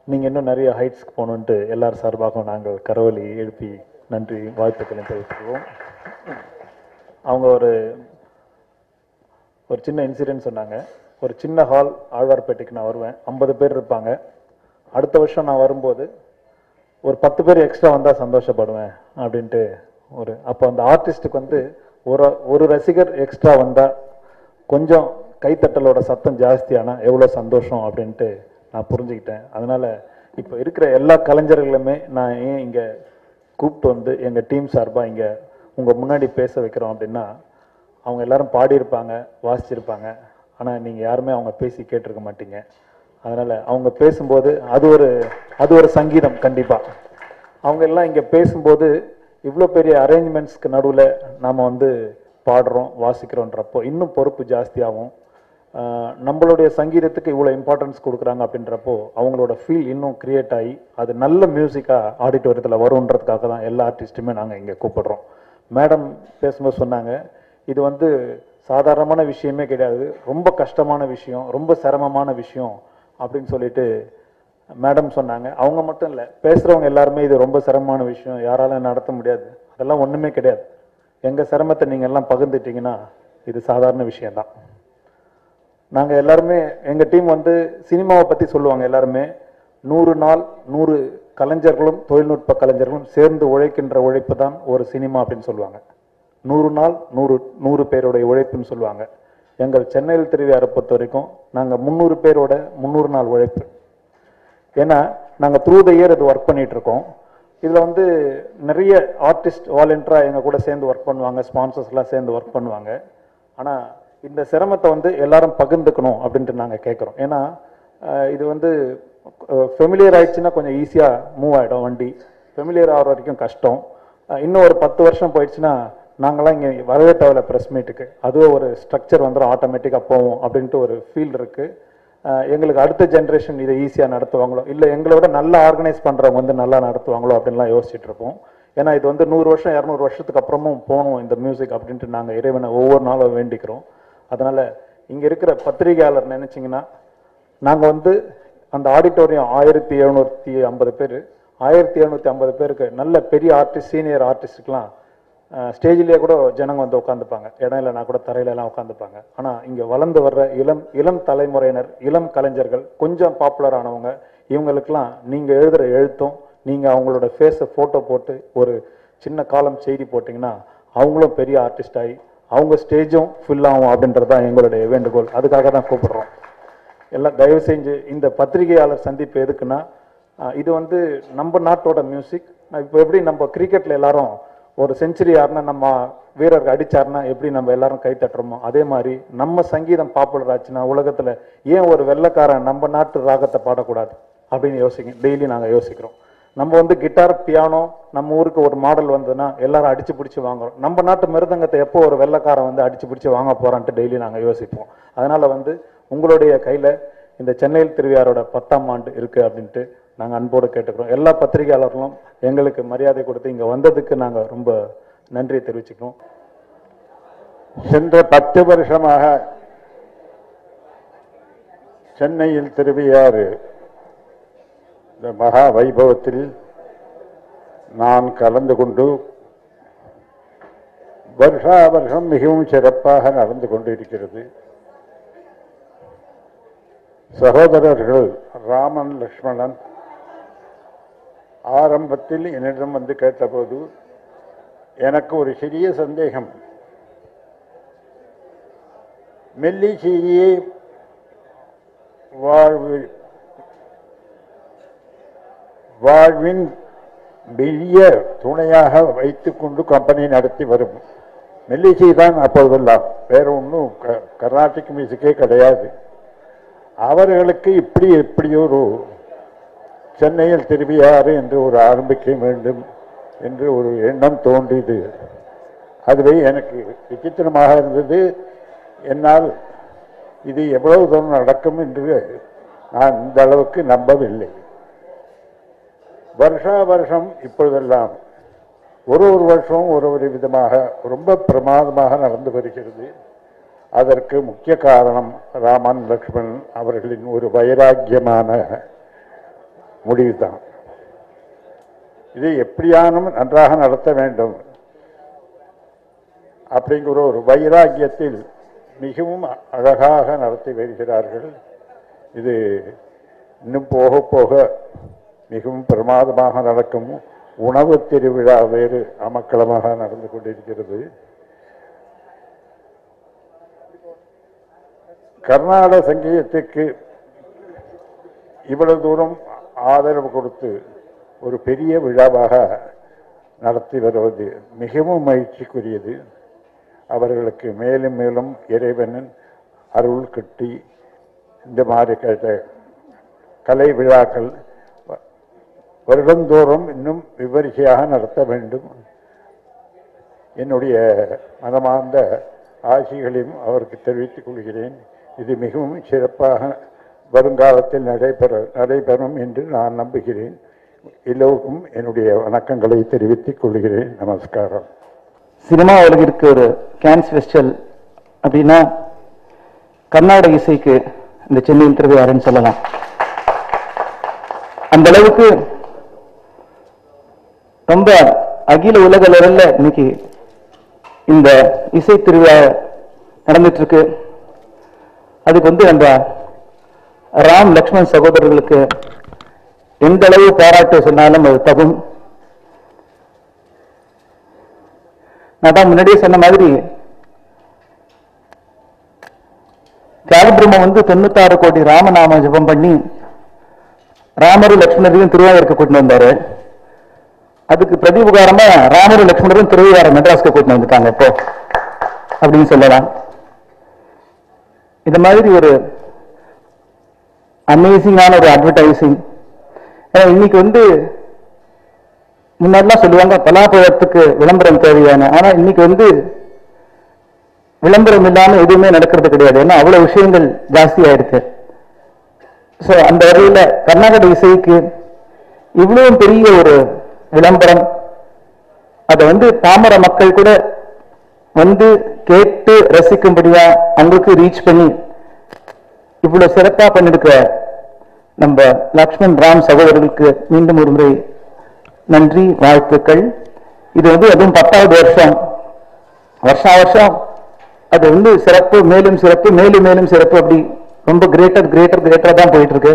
நீங்கள் இன்னும் நிறைய ஹைட்ஸ்க்கு போகணுன்ட்டு எல்லார் சார்பாகவும் நாங்கள் கரவொலி எழுப்பி நன்றி வாழ்த்துக்களை தெரிவித்துக்குவோம் அவங்க ஒரு ஒரு சின்ன இன்சிடென்ட் சொன்னாங்க ஒரு சின்ன ஹால் ஆழ்வார்பேட்டைக்கு நான் வருவேன் ஐம்பது பேர் இருப்பாங்க அடுத்த வருஷம் நான் வரும்போது ஒரு பத்து பேர் எக்ஸ்ட்ரா வந்தால் சந்தோஷப்படுவேன் அப்படின்ட்டு ஒரு அப்போ அந்த ஆர்டிஸ்ட்டுக்கு வந்து ஒரு ஒரு ரசிகர் எக்ஸ்ட்ரா வந்தால் கொஞ்சம் கைத்தட்டலோட சத்தம் ஜாஸ்தியானா எவ்வளோ சந்தோஷம் அப்படின்ட்டு நான் புரிஞ்சுக்கிட்டேன் அதனால் இப்போ இருக்கிற எல்லா கலைஞர்களுமே நான் ஏன் இங்கே கூப்பிட்டு வந்து எங்கள் டீம் சார்பாக இங்கே உங்கள் முன்னாடி பேச வைக்கிறோம் அப்படின்னா அவங்க எல்லாரும் பாடியிருப்பாங்க வாசிச்சிருப்பாங்க ஆனால் நீங்கள் யாருமே அவங்க பேசி கேட்டிருக்க மாட்டீங்க அதனால் அவங்க பேசும்போது அது ஒரு அது ஒரு சங்கீதம் கண்டிப்பாக அவங்க எல்லாம் இங்கே பேசும்போது இவ்வளோ பெரிய அரேஞ்ச்மெண்ட்ஸ்க்கு நடுவில் நாம் வந்து பாடுறோம் வாசிக்கிறோன்றப்போ இன்னும் பொறுப்பு ஜாஸ்தியாகும் ஆஹ் நம்மளுடைய சங்கீதத்துக்கு இவ்வளோ இம்பார்ட்டன்ஸ் கொடுக்குறாங்க அப்படின்றப்போ அவங்களோட ஃபீல் இன்னும் கிரியேட் ஆகி அது நல்ல மியூசிக்காக ஆடிட்டோரியத்தில் வரும்ன்றதுக்காக தான் எல்லா ஆர்டிஸ்ட்டுமே நாங்கள் இங்கே கூப்பிடுறோம் மேடம் பேசும்போது சொன்னாங்க இது வந்து சாதாரணமான விஷயமே கிடையாது ரொம்ப கஷ்டமான விஷயம் ரொம்ப சிரமமான விஷயம் அப்படின்னு சொல்லிட்டு மேடம் சொன்னாங்க அவங்க மட்டும் இல்லை பேசுகிறவங்க எல்லாருமே இது ரொம்ப சிரமமான விஷயம் யாராலும் நடத்த முடியாது அதெல்லாம் ஒன்றுமே கிடையாது எங்கள் சிரமத்தை நீங்கள் எல்லாம் பகிர்ந்துட்டீங்கன்னா இது சாதாரண விஷயம்தான் நாங்கள் எல்லாருமே எங்கள் டீம் வந்து சினிமாவை பற்றி சொல்லுவாங்க எல்லாருமே நூறு நாள் நூறு கலைஞர்களும் தொழில்நுட்ப கலைஞர்களும் சேர்ந்து உழைக்கின்ற உழைப்பு தான் ஒரு சினிமா அப்படின்னு சொல்லுவாங்க நூறு நாள் நூறு நூறு பேருடைய உழைப்புன்னு சொல்லுவாங்க எங்கள் சென்னையில் திருவிழாரை பொறுத்த வரைக்கும் நாங்கள் முந்நூறு பேரோட முந்நூறு நாள் உழைப்பு ஏன்னா நாங்கள் த்ரூ த இயர் இது ஒர்க் பண்ணிட்டு இருக்கோம் இதில் வந்து நிறைய ஆர்டிஸ்ட் வாலண்டியராக எங்கள் கூட சேர்ந்து ஒர்க் பண்ணுவாங்க ஸ்பான்சர்ஸ்லாம் சேர்ந்து ஒர்க் பண்ணுவாங்க ஆனால் இந்த சிரமத்தை வந்து எல்லாரும் பகிர்ந்துக்கணும் அப்படின்ட்டு நாங்கள் கேட்குறோம் ஏன்னா அஹ், இது வந்து ஃபெமிலியர் ஆயிடுச்சுன்னா கொஞ்சம் ஈஸியாக மூவ் ஆகிடும் வண்டி ஃபெமிலியர் ஆகிற வரைக்கும் கஷ்டம் அஹ், இன்னும் ஒரு பத்து வருஷம் போயிடுச்சுன்னா நாங்களாம் இங்கே வரவே தேவையில்ல ப்ரெஸ் மீட்டுக்கு அதுவே ஒரு ஸ்ட்ரக்சர் வந்துடும் ஆட்டோமேட்டிக்காக போவோம் அப்படின்ட்டு ஒரு ஃபீல் இருக்குது அஹ் எங்களுக்கு அடுத்த ஜென்ரேஷன் இதை ஈஸியாக நடத்துவாங்களோ இல்லை எங்களை விட நல்லா ஆர்கனைஸ் பண்ணுறவங்க வந்து நல்லா நடத்துவாங்களோ அப்படின்லாம் யோசிச்சுட்டு இருப்போம் ஏன்னா இது வந்து நூறு வருஷம் இரநூறு வருஷத்துக்கு அப்புறமும் போகணும் இந்த மியூசிக் அப்படின்ட்டு நாங்கள் இறைவனை ஒவ்வொரு நாளும் வேண்டிக்கிறோம் அதனால் இங்கே இருக்கிற பத்திரிகையாளர் நினச்சிங்கன்னா நாங்கள் வந்து அந்த ஆடிட்டோரியம் ஆயிரத்தி எழுநூற்றி ஐம்பது பேர் ஆயிரத்தி எழுநூற்றி ஐம்பது பேருக்கு நல்ல பெரிய ஆர்டிஸ்ட் சீனியர் ஆர்டிஸ்ட்டுக்கெலாம் ஸ்டேஜ்லேயே கூட ஜனங்க வந்து உட்காந்துப்பாங்க இடம் இல்லைனா கூட தரையில எல்லாம் உட்காந்துப்பாங்க ஆனால் இங்கே வளர்ந்து வர்ற இளம் இளம் தலைமுறையினர் இளம் கலைஞர்கள் கொஞ்சம் பாப்புலர் ஆனவங்க இவங்களுக்கெல்லாம் நீங்கள் எழுதுகிற எழுத்தும் நீங்கள் அவங்களோட ஃபேஸை ஃபோட்டோ போட்டு ஒரு சின்ன காலம் செய்தி போட்டிங்கன்னா அவங்களும் பெரிய ஆர்டிஸ்ட் ஆகி அவங்க ஸ்டேஜும் ஃபில் ஆகும் அப்படின்றது தான் எங்களுடைய வேண்டுகோள் அதுக்காக தான் கூப்பிடுறோம் எல்லாம் தயவு செஞ்சு இந்த பத்திரிகையாளர் சந்திப்பு எதுக்குன்னா அஹ், இது வந்து நம்ம நாட்டோட மியூசிக் இப்போ எப்படி நம்ம கிரிக்கெட்ல எல்லாரும் ஒரு செஞ்சுரி யாருன்னா நம்ம வீரர் அடிச்சாருன்னா எப்படி நம்ம எல்லாரும் கை தட்டுறோமோ அதே மாதிரி நம்ம சங்கீதம் பாப்புலர் ஆச்சுன்னா உலகத்துல ஏன் ஒரு வெள்ளைக்காரன் நம்ம நாட்டு ராகத்தை பாடக்கூடாது அப்படின்னு யோசிங்க டெய்லி நாங்க யோசிக்கிறோம் நம்ம வந்து கிட்டார் பியானோ நம்ம ஊருக்கு ஒரு மாடல் வந்ததுன்னா எல்லாரும் அடிச்சு பிடிச்சி வாங்குறோம் நம்ம நாட்டு மிருதங்கத்தை எப்போ ஒரு வெள்ளைக்காரன் வந்து அடிச்சு பிடிச்சி வாங்க போறான்ட்டு டெய்லி நாங்க யோசிப்போம் அதனால வந்து உங்களுடைய கையில இந்த சென்னையில் திருவிழாரோட பத்தாம் ஆண்டு இருக்கு அப்படின்ட்டு நாங்க அன்போடு கேட்டுக்கிறோம் எல்லா பத்திரிகையாளர்களும் எங்களுக்கு மரியாதை கொடுத்து இங்க வந்ததுக்கு நாங்க ரொம்ப நன்றி தெரிவிச்சுக்கிறோம் சென்ற பத்து வருஷமாக சென்னையில் திருவியாறு இந்த மகா வைபவத்தில் நான் கலந்து கொண்டு வருஷா வருஷம் மிகவும் சிறப்பாக நடந்து கொண்டிருக்கிறது சகோதரர்கள் ராமன் லக்ஷ்மணன் ஆரம்பத்தில் என்னிடம் வந்து கேட்டபோது எனக்கு ஒரு சிறிய சந்தேகம் மெல்லிசையே வாழ்வு வாழ்வின் பெரிய துணையாக வைத்துக்கொண்டு கம்பெனி நடத்தி வரும் மெல்லிசை தான் அப்பொழுதெல்லாம் வேற ஒன்றும் க- கர்நாடிக் மியூசிக்கே கிடையாது அவர்களுக்கு இப்படி எப்படி ஒரு சென்னையில் திரும்பியாறு என்று ஒரு ஆரம்பிக்க வேண்டும் என்று ஒரு எண்ணம் தோன்றியது அதுவே எனக்கு விசித்திரமாக இருந்தது என்னால் இது எவ்வளவு தூரம் நடக்கும் என்று நான் இந்த அளவுக்கு நம்பவில்லை வருஷா வருஷம் இப்பொழுதெல்லாம் ஒரு ஒரு வருஷம் ஒரு ஒரு விதமாக ரொம்ப பிரமாதமாக நடந்து வருகிறது அதற்கு முக்கிய காரணம் ராமன் லக்ஷ்மணன் அவர்களின் ஒரு வைராக்கியமான முடிவுதான் இதை எப்படியானும் நன்றாக நடத்த வேண்டும் அப்படிங்கிற ஒரு வைராக்கியத்தில் மிகவும் அழகாக நடத்தி வருகிறார்கள் இது இன்னும் போக போக மிகவும் பிரமாதமாக நடக்கும் உணவு திருவிழா வேறு அமக்களமாக நடந்து கொண்டிருக்கிறது கர்நாடக சங்கீதத்துக்கு இவ்வளவு தூரம் ஆதரவு கொடுத்து ஒரு பெரிய விழாவாக நடத்தி வருவது மிகவும் மகிழ்ச்சிக்குரியது அவர்களுக்கு மேலும் மேலும் இறைவனின் அருள் கிட்டி இந்த மாதிரி கேட்ட கலை விழாக்கள் வ- வருடந்தோறும் இன்னும் விவரிக்கையாக நடத்த வேண்டும் என்னுடைய மனமார்ந்த ஆசிகளையும் அவருக்கு தெரிவித்துக் கொள்கிறேன் இது மிகவும் சிறப்பாக வருங்காலத்தில் நடைபெற நடைபெறும் என்று நான் நம்புகிறேன் எல்லோருக்கும் என்னுடைய வணக்கங்களை தெரிவித்துக் கொள்கிறேன் நமஸ்காரம் சினிமா உலகிற்கு ஒரு கேன்ஸ் ஃபெஸ்டிவல் அப்படின்னா கர்நாடக இசைக்கு இந்த சென்னையில் திருவிழாருன்னு சொல்லலாம் அந்த அளவுக்கு ரொம்ப அகில உலக லெவல்ல இன்னைக்கு இந்த இசை திருவிழா நடந்துட்டு இருக்கு அதுக்கு வந்து நம்ம ராம் லக்ஷ்மண் சகோதரர்களுக்கு எந்த அளவு பாராட்டு சொன்னாலும் அது தகும் நான் தான் முன்னாடியே சொன்ன மாதிரி தியாகபிரம்ம வந்து தொண்ணூத்தாறு கோடி ராமநாம ஜெபம் பண்ணி ராமரும் லக்ஷ்மணரையும் திருவாயூருக்கு கூட்டிட்டு வந்தாரு அதுக்கு பிரதிபகாரமா ராமரும் லக்ஷ்மணரும் திருவையாறு மெட்ராஸ்க்கு கூட்டிட்டு வந்துட்டாங்க இப்போ அப்படின்னு சொல்லலாம் இந்த மாதிரி ஒரு அமேசிங்கான ஒரு அட்வர்டைசிங் ஏன்னா இன்னைக்கு வந்து முன்னாடிலாம் சொல்லுவாங்க பலாப்பழத்துக்கு விளம்பரம் தேவையான ஆனா இன்னைக்கு வந்து விளம்பரம் இல்லாம எதுவுமே நடக்கிறது கிடையாது ஏன்னா அவ்வளவு விஷயங்கள் ஜாஸ்தி ஆயிடுச்சு சோ அந்த வகையில கர்நாடக இசைக்கு இவ்வளவு பெரிய ஒரு விளம்பரம் அதை வந்து பாமர மக்கள் கூட வந்து கேட்டு ரசிக்கும்படியா அவங்களுக்கு ரீச் பண்ணி இவ்வளவு சிறப்பா பண்ணிருக்கிற நம்ம லக்ஷ்மண் ராம் சகோதரர்களுக்கு மீண்டும் ஒரு முறை நன்றி வாழ்த்துக்கள் இது வந்து அதுவும் பத்தாவது வருஷம் வருஷா வருஷம் அது வந்து சிறப்பு மேலும் சிறப்பு மேலும் மேலும் சிறப்பு அப்படி ரொம்ப கிரேட்டர் கிரேட்டர் கிரேட்டரா தான் போயிட்டு இருக்கு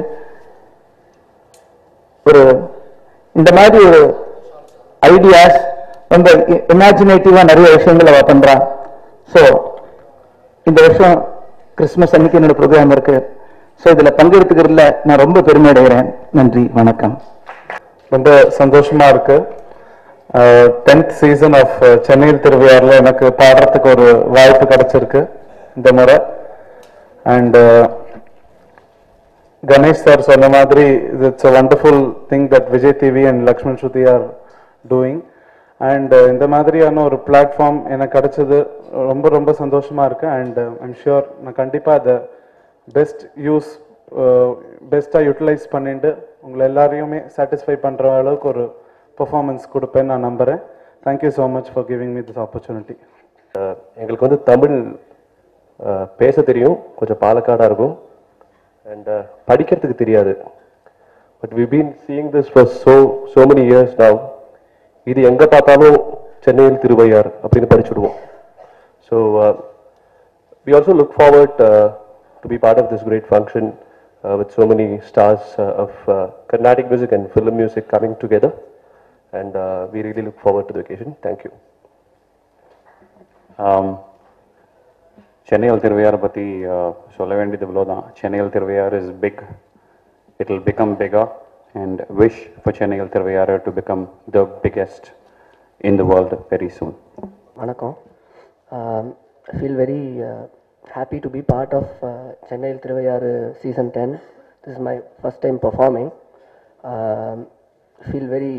ஒரு இந்த மாதிரி ஒரு ஐடியாஸ் ரொம்ப இமேஜினேட்டிவா நிறைய விஷயங்கள் அவ பண்றா ஸோ இந்த வருஷம் கிறிஸ்துமஸ் அன்னைக்கு என்னோட ப்ரோக்ராம் இருக்கு ஸோ இதுல பங்கெடுத்துக்கிறதுல நான் ரொம்ப பெருமை அடைகிறேன் நன்றி வணக்கம் ரொம்ப சந்தோஷமா இருக்கு டென்த் சீசன் ஆஃப் சென்னையில் திருவிழாவில் எனக்கு பாடுறதுக்கு ஒரு வாய்ப்பு கிடைச்சிருக்கு இந்த முறை அண்ட் கணேஷ் சார் சொன்ன மாதிரி it's a wonderful thing that Vijay TV and Lakshman Shruti are doing and இந்த மாதிரியான ஒரு பிளாட்ஃபார்ம் எனக்கு கிடைச்சது ரொம்ப ரொம்ப சந்தோஷமா இருக்கு அண்ட் ஐம் ஷுர் நான் கண்டிப்பா அதை பெஸ்ட் யூஸ் பெஸ்ட்டாக யூட்டிலைஸ் பண்ணிட்டு உங்களை எல்லாரையுமே சாட்டிஸ்ஃபை பண்ணுற அளவுக்கு ஒரு பெர்ஃபார்மன்ஸ் கொடுப்பேன்னு நான் நம்புகிறேன் thank you so much for giving me this opportunity எங்களுக்கு வந்து தமிழ் அஹ், பேச தெரியும் கொஞ்சம் பாலக்காடாக இருக்கும் அண்ட் படிக்கிறதுக்கு தெரியாது but we been seeing this for so so many years now இது எங்கே பார்த்தாலும் சென்னையில் திருவையார் அப்படின்னு படிச்சுடுவோம் so we also look forward uh, to be part of this great function uh, with so many stars uh, of uh, Carnatic music and film music coming together. And uh, we really look forward to the occasion. Thank you. ஆம், சென்னையில் திருவையாரை பற்றி சொல்ல வேண்டியது இவ்வளோதான் சென்னையில் Thiruvaiyaru is big it will become bigger and wish for சென்னையில் Thiruvaiyaru to become the biggest in the world very soon வணக்கம் I feel very happy to be part of சென்னையில் Thiruvaiyaru season ten this is my first time performing feel very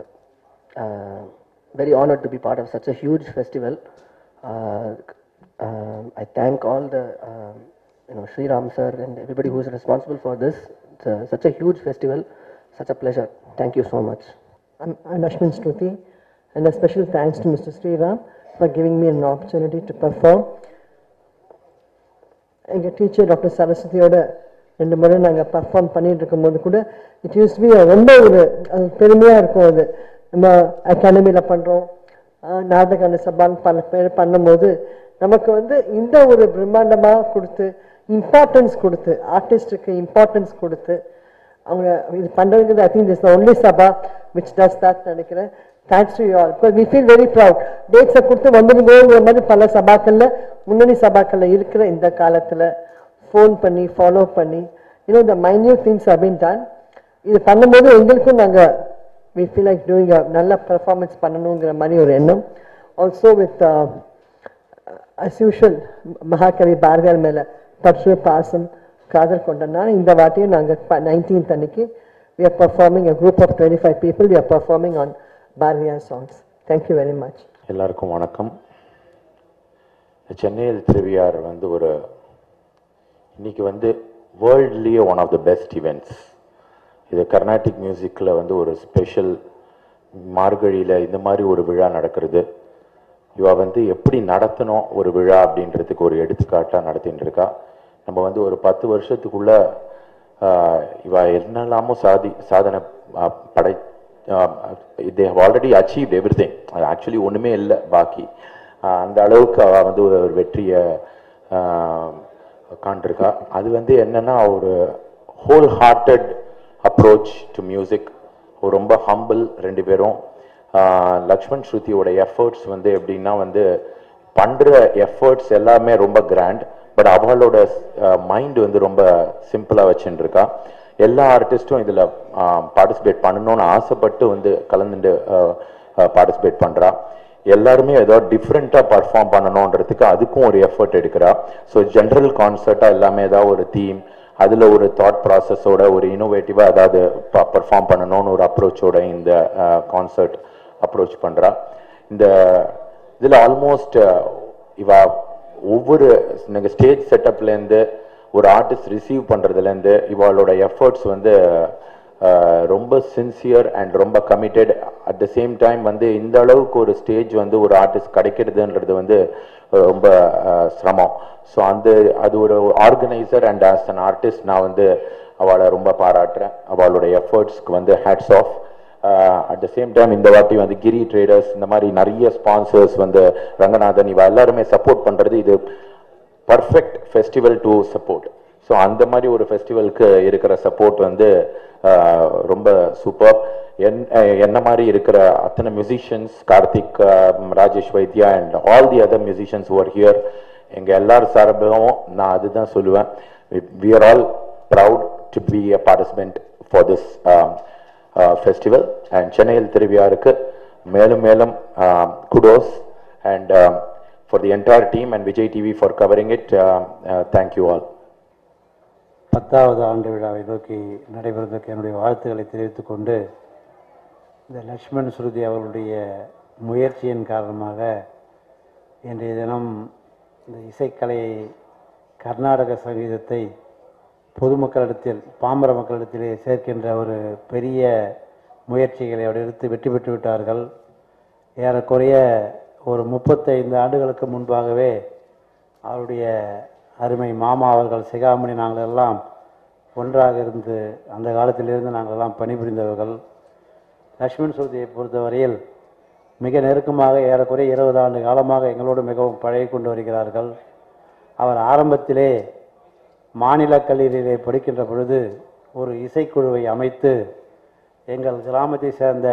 very honored to be part of such a huge festival. Uh, um, I thank all the, um, you know, Sri Ram sir and everybody who is responsible for this. It's a, such a huge festival, such a pleasure. Thank you so much. I'm, I'm Ashwin Shruti, and a special thanks to Mr. Sriram for giving me an opportunity to perform. எங்கள் teacher doctor சரஸ்வதியோட ரெண்டு முறை நாங்கள் perform பண்ணிட்டு இருக்கும்போது கூட it use B ரொம்ப ஒரு அது பெருமையாக இருக்கும் அது நம்ம அகாடமியில் பண்ணுறோம் நாடக சபான் பல பேர் பண்ணும்போது நமக்கு வந்து இந்த ஒரு பிரம்மாண்டமாக கொடுத்து இம்பார்ட்டன்ஸ் கொடுத்து ஆர்டிஸ்டுக்கு இம்பார்ட்டன்ஸ் கொடுத்து அவங்க இது பண்ணுறதுக்கு I think this only sabha which does that நினைக்கிறேன் thanks to you all because we feel very proud டேட்ஸை கொடுத்து வந்துருங்கோங்கிற மாதிரி பல சபாக்கள்ல முன்னணி சபாக்கள்ல இருக்கிற இந்த காலத்தில் ஃபோன் பண்ணி ஃபாலோ பண்ணி இன்னும் இந்த மைன்யூட் திங்ஸ் அப்படின்னு டன் இது பண்ணும்போது எங்களுக்கும் நாங்கள் வி ஃபீல் லைக் டூயிங் நல்ல பெர்ஃபார்மன்ஸ் பண்ணணுங்கிற மாதிரி ஒரு எண்ணம் ஆல்சோ வித் அஸ் யூஷுவல் மகாகவி பாரதியார் மேலே பற்று பாசம் காதல் கொண்டனால இந்த வாட்டியும் நாங்கள் நைன்டீன்த் அன்னைக்கு we are performing a group of 25 people we are performing on Bharathiyar songs thank you very much எல்லாருக்கும் வணக்கம் சென்னையில் திருவியார் வந்து ஒரு இன்னைக்கு வந்து வேர்ல்ட்லேயே one of the best events இது கர்நாடிக் மியூசிக்கில் வந்து ஒரு ஸ்பெஷல் மார்கழியில் இந்த மாதிரி ஒரு விழா நடக்கிறது இவ வந்து எப்படி நடத்தணும் ஒரு விழா அப்படின்றதுக்கு ஒரு எடுத்துக்காட்டாக நடத்திட்டு இருக்கா நம்ம வந்து ஒரு பத்து வருஷத்துக்குள்ள ஆஹ், இவ என்னெல்லாமோ சாதி சாதனை ஆஹ், படை they have already achieve every thing actually ஒன்றுமே இல்லை பாக்கி ஆஹ், அந்த அளவுக்கு அவ வந்து ஒரு ஒரு வெற்றியை காண்டிருக்கா அது வந்து என்னன்னா ஒரு whole hearted approach to music ரொம்ப ஹம்பிள் ரெண்டு பேரும் ஆஹ் லக்ஷ்மண் ஸ்ருதியோட எஃபர்ட்ஸ் வந்து எப்படின்னா வந்து பண்ற எஃபர்ட்ஸ் எல்லாமே ரொம்ப கிராண்ட் பட் அவளோட மைண்ட் வந்து ரொம்ப சிம்பிளா வச்சுட்டு இருக்கா எல்லா ஆர்டிஸ்டும் இதுல பார்ட்டிசிபேட் பண்ணணும்னு ஆசைப்பட்டு வந்து கலந்துட்டு பார்ட்டிசிபேட் பண்றா எல்லாருமே ஏதோ டிஃப்ரெண்ட்டாக பர்ஃபார்ம் பண்ணணுன்றதுக்கு அதுக்கும் ஒரு எஃபர்ட் எடுக்கிறா ஸோ ஜென்ரல் கான்சர்ட்டாக எல்லாமே ஏதாவது ஒரு தீம் அதில் ஒரு தாட் ப்ராசஸோட ஒரு இனோவேட்டிவாக ஏதாவது பர்ஃபார்ம் பண்ணணும்னு ஒரு அப்ரோச்சோட இந்த கான்சர்ட் அப்ரோச் பண்ணுறா இந்த இதில் ஆல்மோஸ்ட் இவ ஒவ்வொரு நீங்கள் ஸ்டேஜ் செட்டப்லேருந்து ஒரு ஆர்டிஸ்ட் ரிசீவ் பண்ணுறதுலேருந்து இவளோட எஃபர்ட்ஸ் வந்து அஹ், ரொம்ப சின்சியர் அண்ட் ரொம்ப committed at the same time வந்து இந்த அளவுக்கு ஒரு ஸ்டேஜ் வந்து ஒரு ஆர்டிஸ்ட் கிடைக்கிறதுன்றது வந்து அஹ், ரொம்ப அஹ், சிரமம் ஸோ அந்த அது ஒரு organiser and as an artist நான் வந்து அவளை ரொம்ப பாராட்டுறேன் அவளோட எஃபர்ட்ஸ்க்கு வந்து hats off at the same time இந்த வாட்டி வந்து கிரி ட்ரேடர்ஸ் இந்த மாதிரி நிறைய ஸ்பான்சர்ஸ் வந்து ரங்கநாதன் இவ எல்லாருமே சப்போர்ட் பண்றது இது perfect festival to support so அந்த மாதிரி ஒரு ஃபெஸ்டிவலுக்கு இருக்கிற சப்போர்ட் வந்து ஆஹ், ரொம்ப சூப்பர் என் அஹ், என்ன மாதிரி இருக்கிற அத்தனை musicians Karthik ah, Rajesh Vaidya and all the other musicians over here எங்க எல்லார் சார்பாகவும் நான் அதுதான் சொல்லுவேன் we are all proud to be a participant for this festival and சென்னையில் திருவியாருக்கு மேலும் மேலும் kudos and for the entire team and Vijay TV for covering it thank you all பத்தாவது ஆண்டு விழாவை நோக்கி நடைபெறுவதற்கு என்னுடைய வாழ்த்துக்களை தெரிவித்துக் கொண்டு இந்த லக்ஷ்மண் ஸ்ருதி அவர்களுடைய முயற்சியின் காரணமாக இன்றைய தினம் இந்த இசைக்கலை கர்நாடக சங்கீதத்தை பொதுமக்களிடத்தில் பாமர மக்களிடத்திலே சேர்க்கின்ற ஒரு பெரிய முயற்சிகளை அவர் எடுத்து வெற்றி பெற்று விட்டார்கள் ஏறக்குறைய ஒரு முப்பத்தைந்து ஆண்டுகளுக்கு முன்பாகவே அவருடைய அருமை மாமா அவர்கள் சிகாமணி நாங்கள் எல்லாம் ஒன்றாக இருந்து அந்த காலத்திலிருந்து நாங்கள் எல்லாம் பணிபுரிந்தவர்கள் லக்ஷ்மண் சுருதியை பொறுத்தவரையில் மிக நெருக்கமாக ஏறக்குறைய இருபது ஆண்டு காலமாக எங்களோடு மிகவும் பழகி கொண்டு வருகிறார்கள் அவர் ஆரம்பத்திலே மாநில கல்லூரியிலே படிக்கின்ற பொழுது ஒரு இசைக்குழுவை அமைத்து எங்கள் கிராமத்தை சேர்ந்த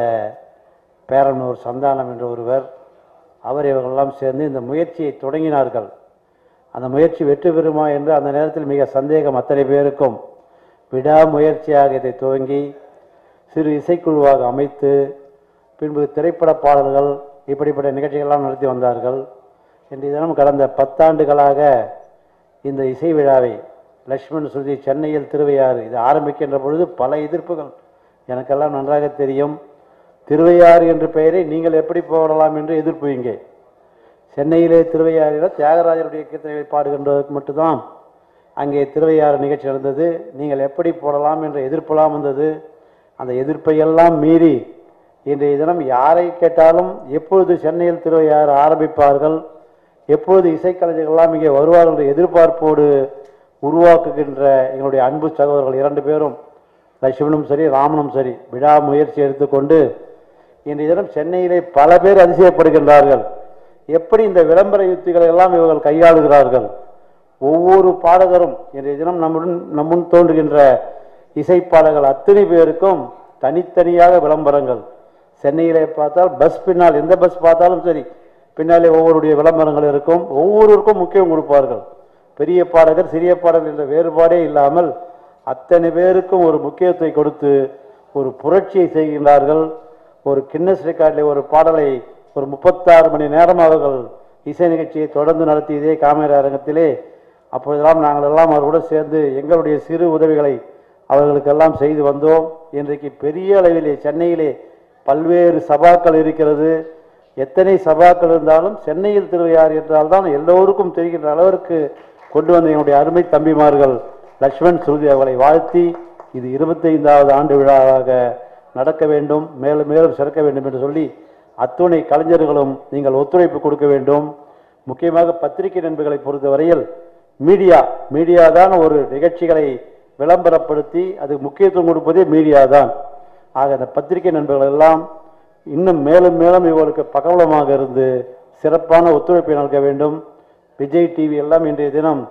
பேரனூர் சந்தானம் என்ற ஒருவர் அவர் இவர்களெல்லாம் சேர்ந்து இந்த முயற்சியை தொடங்கினார்கள் அந்த முயற்சி வெற்றி பெறுமா என்று அந்த நேரத்தில் மிக சந்தேகம் அத்தனை பேருக்கும் விடாமுயற்சியாக இதை துவங்கி சிறு இசைக்குழுவாக அமைத்து பின்பு திரைப்பட பாடல்கள் இப்படிப்பட்ட நிகழ்ச்சிகள்லாம் நடத்தி வந்தார்கள் இன்றைய தினம் கடந்த பத்தாண்டுகளாக இந்த இசை விழாவை லக்ஷ்மண் சுருதி சென்னையில் திருவையாறு இது ஆரம்பிக்கின்ற பொழுது பல எதிர்ப்புகள் எனக்கெல்லாம் நன்றாக தெரியும் திருவையாறு என்ற பெயரை நீங்கள் எப்படி போடலாம் என்று எதிர்ப்பு இங்கே சென்னையிலே திருவையாறில் தியாகராஜருடைய கீர்த்தனைகளை பாடுகின்றதற்கு மட்டும்தான் அங்கே திருவையாறு நிகழ்ச்சி நடந்தது நீங்கள் எப்படி போடலாம் என்ற எதிர்ப்பெல்லாம் வந்தது அந்த எதிர்ப்பையெல்லாம் மீறி இன்றைய தினம் யாரை கேட்டாலும் எப்பொழுது சென்னையில் திருவையாறு ஆரம்பிப்பார்கள் எப்பொழுது இசைக்கலைஞர்கள்லாம் இங்கே வருவார்கள் என்ற எதிர்பார்ப்போடு உருவாக்குகின்ற எங்களுடைய அன்பு சகோதரர்கள் இரண்டு பேரும் லட்சுமணும் சரி ராமனும் சரி விடாமுயற்சி எடுத்துக்கொண்டு இன்றைய தினம் சென்னையிலே பல பேர் அதிசயப்படுகின்றார்கள் எப்படி இந்த விளம்பர யுத்திகளை எல்லாம் இவர்கள் கையாளுகிறார்கள் ஒவ்வொரு பாடகரும் இன்றைய தினம் நம்முடன் நம்முன் தோன்றுகின்ற இசைப்பாடகர்கள் அத்தனை பேருக்கும் தனித்தனியாக விளம்பரங்கள் சென்னையிலே பார்த்தால் பஸ் பின்னால் எந்த பஸ் பார்த்தாலும் சரி பின்னாலே ஒவ்வொருடைய விளம்பரங்கள் இருக்கும் ஒவ்வொருவருக்கும் முக்கியம் கொடுப்பார்கள் பெரிய பாடகர் சிறிய பாடகர் என்ற வேறுபாடே இல்லாமல் அத்தனை பேருக்கும் ஒரு முக்கியத்துவத்தை கொடுத்து ஒரு புரட்சியை செய்கின்றார்கள் ஒரு கின்னஸ் ரெக்கார்டிலே ஒரு பாடலை ஒரு முப்பத்தாறு மணி நேரம் அவர்கள் இசை நிகழ்ச்சியை தொடர்ந்து நடத்தியதே காமேர அரங்கத்திலே அப்பொழுதெல்லாம் நாங்கள் எல்லாம் அவர்களோடு சேர்ந்து எங்களுடைய சிறு உதவிகளை அவர்களுக்கெல்லாம் செய்து வந்தோம் இன்றைக்கு பெரிய அளவிலே சென்னையிலே பல்வேறு சபாக்கள் இருக்கிறது எத்தனை சபாக்கள் இருந்தாலும் சென்னையில் திருவையார் என்றால் தான் எல்லோருக்கும் தெரிகின்ற அளவிற்கு கொண்டு வந்த என்னுடைய அருமை தம்பிமார்கள் லக்ஷ்மண் ஸ்ருதி அவர்களை வாழ்த்தி இது இருபத்தைந்தாவது ஆண்டு விழாவாக நடக்க வேண்டும் மேலும் மேலும் சிறக்க வேண்டும் என்று சொல்லி அத்துணை கலைஞர்களும் நீங்கள் ஒத்துழைப்பு கொடுக்க வேண்டும் முக்கியமாக பத்திரிகை நண்பர்களை பொறுத்தவரையில் மீடியா மீடியா தான் ஒரு நிகழ்ச்சிகளை விளம்பரப்படுத்தி அது முக்கியத்துவம் கொடுப்பதே மீடியா தான் ஆக அந்த பத்திரிகை நண்பர்கள் எல்லாம் இன்னும் மேலும் மேலும் இவர்களுக்கு பகவலமாக இருந்து சிறப்பான ஒத்துழைப்பை நல்க வேண்டும் விஜய் டிவி எல்லாம் இன்றைய தினம்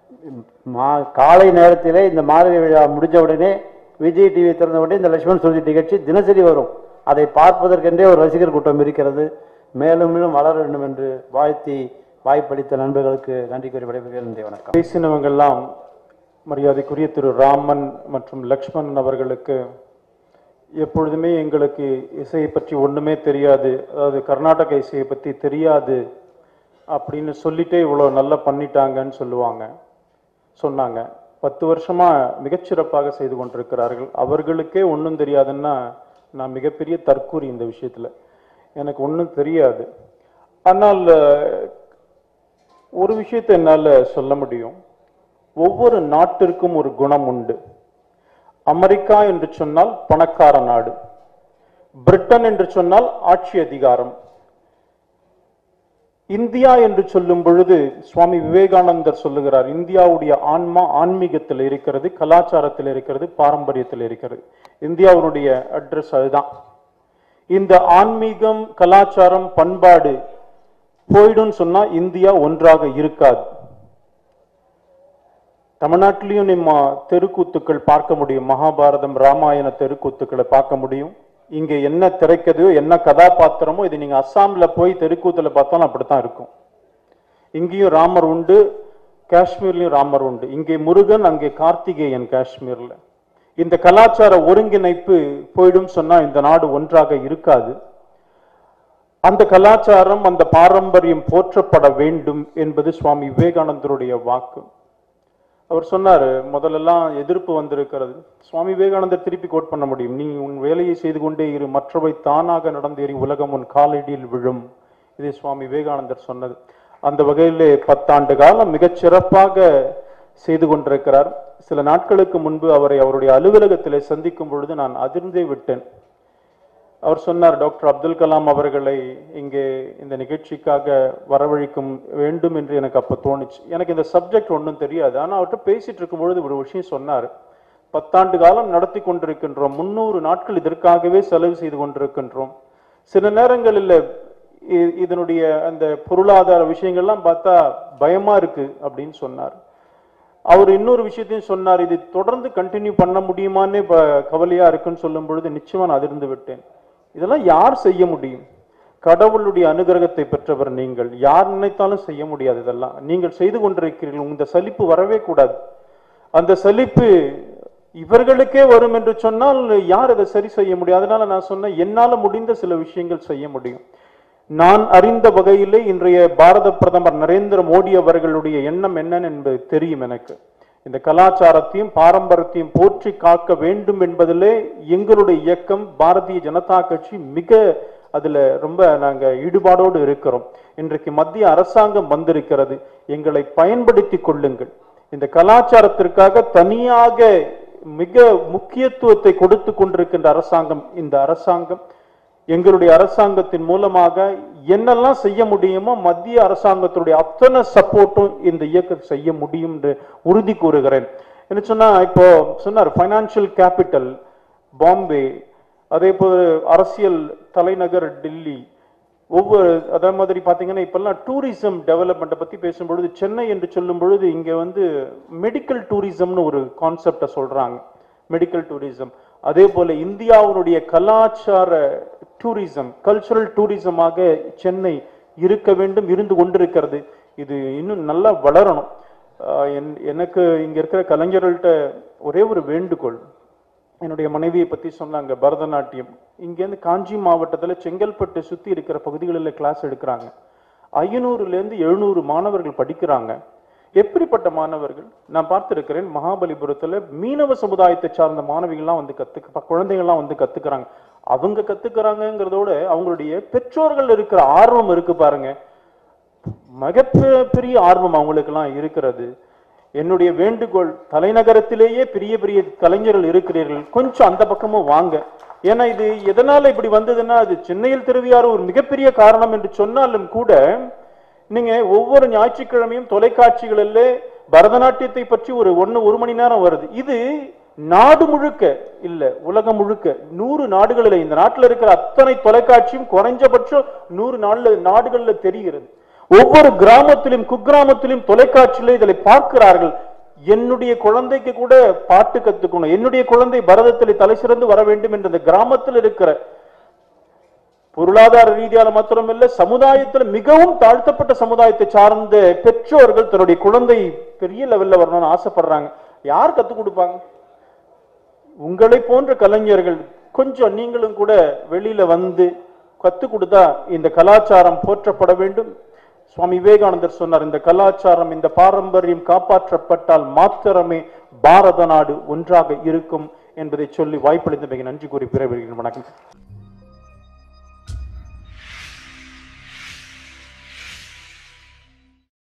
மா காலை நேரத்திலே இந்த மாதவி விழா முடிஞ்ச உடனே விஜய் டிவி திறந்த உடனே இந்த லட்சுமண் சுருதி நிகழ்ச்சி தினசரி வரும் அதை பார்ப்பதற்கென்றே ஒரு ரசிகர் கூட்டம் இருக்கிறது மேலும் மேலும் வளர வேண்டும் என்று வாழ்த்தி வாய்ப்பளித்த நண்பர்களுக்கு நன்றி கூறி விடைபெறுகிறேன் நன்றி வணக்கம் பேசினவங்கெல்லாம் மரியாதைக்குரிய திரு ராமன் மற்றும் லக்ஷ்மணன் அவர்களுக்கு எப்பொழுதுமே எங்களுக்கு இசையை பற்றி ஒண்ணுமே தெரியாது அதாவது கர்நாடக இசையை பற்றி தெரியாது அப்படின்னு சொல்லிட்டே இவ்வளோ நல்லா பண்ணிட்டாங்கன்னு சொல்லுவாங்க சொன்னாங்க பத்து வருஷமா மிகச்சிறப்பாக செய்து கொண்டிருக்கிறார்கள் அவர்களுக்கே ஒன்றும் தெரியாதுன்னா நான் மிகப்பெரிய தற்கூரி இந்த விஷயத்துல எனக்கு ஒன்றும் தெரியாது ஆனால் அஹ், ஒரு விஷயத்தை என்னால் சொல்ல முடியும் ஒவ்வொரு நாட்டிற்கும் ஒரு குணம் உண்டு அமெரிக்கா என்று சொன்னால் பணக்கார நாடு பிரிட்டன் என்று சொன்னால் ஆட்சி அதிகாரம் இந்தியா என்று சொல்லும் பொழுது சுவாமி விவேகானந்தர் சொல்லுகிறார் இந்தியாவுடைய ஆன்மா ஆன்மீகத்தில் இருக்கிறது கலாச்சாரத்தில் இருக்கிறது பாரம்பரியத்தில் இருக்கிறது இந்தியாவுடைய அட்ரஸ் அதுதான் இந்த ஆன்மீகம் கலாச்சாரம் பண்பாடு போயிடும்னு சொன்னா இந்தியா ஒன்றாக இருக்காது தமிழ்நாட்டிலையும் நம்ம தெருக்கூத்துக்கள் பார்க்க முடியும் மகாபாரதம் ராமாயண தெருக்கூத்துக்களை பார்க்க முடியும் இங்க என்ன திரைக்கதையோ என்ன கதாபாத்திரமோ இது நீங்க அஸ்ஸாம்ல போய் தெருக்கூத்துல பார்த்தாலும் அப்படித்தான் இருக்கும் இங்கேயும் ராமர் உண்டு காஷ்மீர்லயும் ராமர் உண்டு இங்கே முருகன் அங்கே கார்த்திகேயன் காஷ்மீர்ல இந்த கலாச்சார ஒருங்கிணைப்பு போயிடும் சொன்னா இந்த நாடு ஒன்றாக இருக்காது அந்த கலாச்சாரம் அந்த பாரம்பரியம் போற்றப்பட வேண்டும் என்பது சுவாமி விவேகானந்தருடைய வாக்கு அவர் சொன்னாரு முதல்லலாம் எதிர்ப்பு வந்திருக்கிறது சுவாமி விவேகானந்தர் திருப்பி கோட் பண்ண முடியும் நீ உன் வேலையை செய்து கொண்டே இரு மற்றவை தானாக நடந்தேறி உலகம் உன் காலடியில் விழும் இது சுவாமி விவேகானந்தர் சொன்னது அந்த வகையிலே பத்தாண்டு காலம் மிகச் சிறப்பாக செய்து கொண்டிருக்கிறார் சில நாட்களுக்கு முன்பு அவரை அவருடைய அலுவலகத்திலே சந்திக்கும் பொழுது நான் அதிர்ந்தே விட்டேன் அவர் சொன்னார் டாக்டர் அப்துல் கலாம் அவர்களை இங்கே இந்த நிகழ்ச்சிக்காக வரவழைக்கும் வேண்டும் என்று எனக்கு அப்போ தோணுச்சு எனக்கு இந்த சப்ஜெக்ட் ஒன்றும் தெரியாது ஆனால் அவர்கிட்ட பேசிட்டு இருக்கும் பொழுது ஒரு விஷயம் சொன்னார் பத்தாண்டு காலம் நடத்தி கொண்டிருக்கின்றோம் முன்னூறு நாட்கள் இதற்காகவே செலவு செய்து கொண்டிருக்கின்றோம் சில நேரங்களில் இ- இதனுடைய அந்த பொருளாதார விஷயங்கள்லாம் பார்த்தா பயமா இருக்கு அப்படின்னு சொன்னார் அவர் இன்னொரு விஷயத்தையும் சொன்னார் இது தொடர்ந்து கண்டினியூ பண்ண முடியுமான்னு இப்ப கவலையா இருக்குன்னு சொல்லும் பொழுது நிச்சயமா நான் அதிர்ந்து விட்டேன் இதெல்லாம் யார் செய்ய முடியும் கடவுளுடைய அனுகிரகத்தை பெற்றவர் நீங்கள் யார் நினைத்தாலும் செய்ய முடியாது இதெல்லாம் நீங்கள் செய்து கொண்டிருக்கிறீர்கள் இந்த சலிப்பு வரவே கூடாது அந்த சலிப்பு இவர்களுக்கே வரும் என்று சொன்னால் யார் அதை சரி செய்ய முடியும் அதனால நான் சொன்னேன் என்னால முடிந்த சில விஷயங்கள் செய்ய முடியும் நான் அறிந்த வகையிலே இன்றைய பாரத பிரதமர் நரேந்திர மோடி அவர்களுடைய எண்ணம் என்னன்னு என்பது தெரியும் எனக்கு இந்த கலாச்சாரத்தையும் பாரம்பரியத்தையும் போற்றி காக்க வேண்டும் என்பதிலே எங்களுடைய இயக்கம் பாரதிய ஜனதா கட்சி மிக அதுல ரொம்ப நாங்க ஈடுபாடோடு இருக்கிறோம் இன்றைக்கு மத்திய அரசாங்கம் வந்திருக்கிறது எங்களை பயன்படுத்திக் கொள்ளுங்கள் இந்த கலாச்சாரத்திற்காக தனியாக மிக முக்கியத்துவத்தை கொடுத்து கொண்டிருக்கின்ற அரசாங்கம் இந்த அரசாங்கம் எங்களுடைய அரசாங்கத்தின் மூலமாக என்னெல்லாம் செய்ய முடியுமோ மத்திய அரசாங்கத்துடைய அத்தனை சப்போர்ட்டும் இந்த இயக்கம் செய்ய முடியும் என்று உறுதி கூறுகிறேன் என்ன சொன்னா இப்போ சொன்னார் ஃபைனான்சியல் கேபிட்டல் பாம்பே அதே போல அரசியல் தலைநகர் டெல்லி ஒவ்வொரு அதே மாதிரி பார்த்தீங்கன்னா இப்பெல்லாம் டூரிசம் டெவலப்மெண்ட்டை பற்றி பேசும்பொழுது சென்னை என்று சொல்லும் பொழுது இங்கே வந்து மெடிக்கல் டூரிசம்னு ஒரு கான்செப்டை சொல்கிறாங்க மெடிக்கல் டூரிசம் அதே போல இந்தியாவினுடைய கலாச்சார டூரிசம் கல்ச்சுரல் டூரிசமாக சென்னை இருக்க வேண்டும் இருந்து கொண்டிருக்கிறது இது இன்னும் நல்லா வளரணும் ஆஹ் என்- எனக்கு இங்க இருக்கிற கலைஞர்கள்ட்ட ஒரே ஒரு வேண்டுகோள் என்னுடைய மனைவியை பத்தி சொன்னாங்க பரதநாட்டியம் இங்கேருந்து காஞ்சி மாவட்டத்துல செங்கல்பட்டு சுத்தி இருக்கிற பகுதிகளில் கிளாஸ் எடுக்கிறாங்க ஐநூறுல இருந்து எழுநூறு மாணவர்கள் படிக்கிறாங்க எப்படிப்பட்ட மாணவர்கள் நான் பார்த்திருக்கிறேன் மகாபலிபுரத்துல மீனவ சமுதாயத்தை சார்ந்த மாணவிகள்லாம் வந்து கத்துக்க குழந்தைகள்லாம் வந்து கத்துக்கிறாங்க அவங்க கத்துக்கிறாங்கங்கிறதோட அவங்களுடைய பெற்றோர்கள் இருக்கிற ஆர்வம் இருக்கு பாருங்க மிக பெ- பெரிய ஆர்வம் அவங்களுக்கெல்லாம் இருக்கிறது என்னுடைய வேண்டுகோள் தலைநகரத்திலேயே பெரிய பெரிய கலைஞர்கள் இருக்கிறீர்கள் கொஞ்சம் அந்த பக்கமும் வாங்க ஏன்னா இது எதனால இப்படி வந்ததுன்னா அது சென்னையில் திருவியாறு ஒரு மிகப்பெரிய காரணம் என்று சொன்னாலும் கூட நீங்க ஒவ்வொரு ஞாயிற்றுக்கிழமையும் தொலைக்காட்சிகளில் பரதநாட்டியத்தை பற்றி ஒரு ஒண்ணு ஒரு மணி நேரம் வருது இது நாடு முழுக்க இல்ல உலகம் முழுக்க நூறு நாடுகளில் இந்த நாட்டில் இருக்கிற அத்தனை தொலைக்காட்சியும் குறைஞ்சபட்சம் நூறு நாள்ல நாடுகள்ல தெரிகிறது ஒவ்வொரு கிராமத்திலும் குக்கிராமத்திலும் தொலைக்காட்சியில இதை பார்க்கிறார்கள் என்னுடைய குழந்தைக்கு கூட பாட்டு கத்துக்கணும் என்னுடைய குழந்தை பரதத்தில் தலை சிறந்து வர வேண்டும் என்ற அந்த கிராமத்தில் இருக்கிற பொருளாதார ரீதியால மாத்திரமல்ல சமுதாயத்துல மிகவும் தாழ்த்தப்பட்ட சமுதாயத்தை சார்ந்த பெற்றோர்கள் தன்னுடைய குழந்தை பெரிய லெவல்ல வரணும்னு ஆசைப்படுறாங்க யார் கத்துக் கொடுப்பாங்க உங்களை போன்ற கலைஞர்கள் கொஞ்சம் நீங்களும் கூட வெளியில வந்து கத்துக் கொடுத்தா இந்த கலாச்சாரம் போற்றப்பட வேண்டும் சுவாமி விவேகானந்தர் சொன்னார் இந்த கலாச்சாரம் இந்த பாரம்பரியம் காப்பாற்றப்பட்டால் மாத்திரமே பாரத நாடு ஒன்றாக இருக்கும் என்பதை சொல்லி வாய்ப்பளித்த மிக நன்றி கூறி பிறகு வணக்கம்